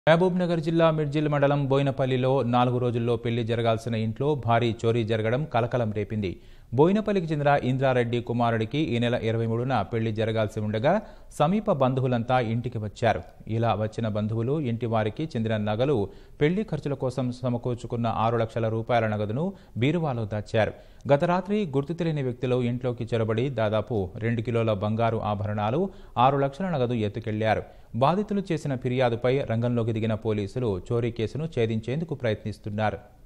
మహబూబ్ నగర్ జిల్లా మిర్జిల్ మండలం బోయినపల్లిలో నాలుగు రోజుల్లో పెళ్లి జరగాల్సిన ఇంట్లో భారీ చోరీ జరగడం కలకలం రేపింది బోయినపల్లికి చెందిన ఇంద్రారెడ్డి కుమారుడికి ఈ నెల ఇరవై మూడున పెళ్లి జరగాల్సి ఉండగా సమీప బంధువులంతా ఇంటికి వచ్చారు ఇలా వచ్చిన బంధువులు ఇంటి వారికి చెందిన నగలు పెళ్లి ఖర్చుల కోసం సమకూర్చుకున్న ఆరు లక్షల రూపాయల నగదును బీరువాలో దాచారు గత రాత్రి గుర్తు తెలియని వ్యక్తులు ఇంట్లోకి చొరబడి దాదాపు రెండు కిలోల బంగారు ఆభరణాలు ఆరు లక్షల నగదు ఎత్తుకెళ్లారు బాధితులు చేసిన ఫిర్యాదుపై రంగంలోకి దిగిన పోలీసులు చోరీ కేసును ఛేదించేందుకు ప్రయత్నిస్తున్నారు